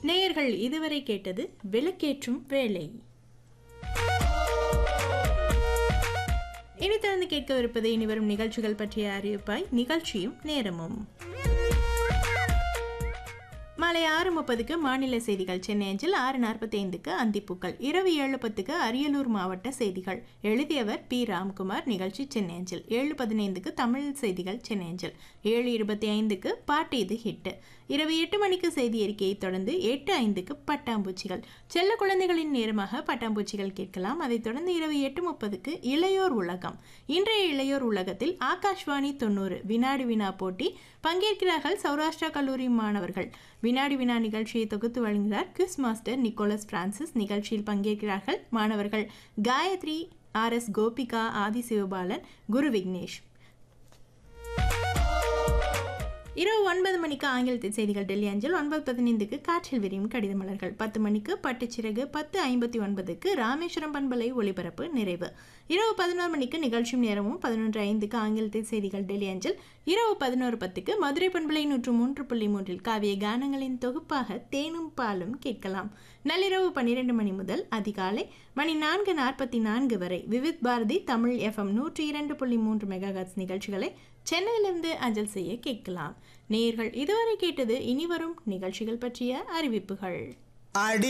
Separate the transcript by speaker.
Speaker 1: நேயர்கள் இதுவரை கேட்டது விளக்கேற்றும் வேலை இனி திறந்து கேட்கவிருப்பது இனிவரும் நிகழ்ச்சிகள் பற்றிய அறிவிப்பாய் நிகழ்ச்சியும் நேரமும் மாலை ஆறு முப்பதுக்கு மாநில செய்திகள் சென்னை அஞ்சில் ஆறு நாற்பத்தி ஐந்துக்கு அந்திப்பூக்கள் இரவு ஏழு பத்துக்கு அரியலூர் மாவட்ட செய்திகள் எழுதியவர் பி ராம்குமார் நிகழ்ச்சி சென்னை அஞ்சல் ஏழு பதினைந்துக்கு தமிழ் செய்திகள் சென்னை அஞ்சல் ஏழு இருபத்தி ஐந்துக்கு பாட்டு இது ஹிட்டு இரவு எட்டு மணிக்கு செய்தி அறிக்கையை தொடர்ந்து எட்டு ஐந்துக்கு பட்டாம்பூச்சிகள் செல்ல குழந்தைகளின் நேரமாக பட்டாம்பூச்சிகள் கேட்கலாம் அதைத் தொடர்ந்து இரவு எட்டு முப்பதுக்கு இளையோர் உலகம் இன்றைய இளையோர் உலகத்தில் ஆகாஷ்வாணி தொண்ணூறு வினாடி வினா போட்டி பங்கேற்கிறார்கள் சௌராஷ்டிரா கல்லூரி மாணவர்கள் வினாடி வினா நிகழ்ச்சியை தொகுத்து வழங்குகிறார் குவிஸ் மாஸ்டர் நிக்கோலஸ் பிரான்சிஸ் நிகழ்ச்சியில் பங்கேற்கிறார்கள் மாணவர்கள் காயத்ரி ஆர் எஸ் கோபிகா ஆதி சிவபாலன் குரு விக்னேஷ் இரவு ஒன்பது மணிக்கு ஆங்கிலத்தில் செய்திகள் டெல்லி அஞ்சல் ஒன்பது பதினைந்துக்கு காற்றில் விரியும் கடித மலர்கள் பத்து மணிக்கு பட்டுச்சிறகு பத்து ஐம்பத்தி ஒன்பதுக்கு ராமேஸ்வரம் பண்பலை ஒளிபரப்பு நிறைவு இரவு பதினோரு மணிக்கு நிகழ்ச்சியும் நேரமும் பதினொன்று ஐந்துக்கு ஆங்கிலத்தில் செய்திகள் டெல்லி அஞ்சல் இரவு பதினோரு பத்துக்கு மதுரை பண்பலை நூற்று மூன்று புள்ளி மூன்றில் காவிய கானங்களின் தொகுப்பாக தேனும் பாலும் கேட்கலாம் நள்ளிரவு பன்னிரண்டு மணி முதல் அதிகாலை மணி நான்கு நாற்பத்தி நான்கு வரை விவித் பாரதி தமிழ் எஃப்எம் நூற்றி இரண்டு புள்ளி மூன்று மெகாஹர்ட்ஸ் நிகழ்ச்சிகளை சென்னையிலிருந்து அஞ்சல் செய்ய கேட்கலாம் நேயர்கள் இதுவரை கேட்டது இனிவரும் நிகழ்ச்சிகள் பற்றிய அறிவிப்புகள்
Speaker 2: அடி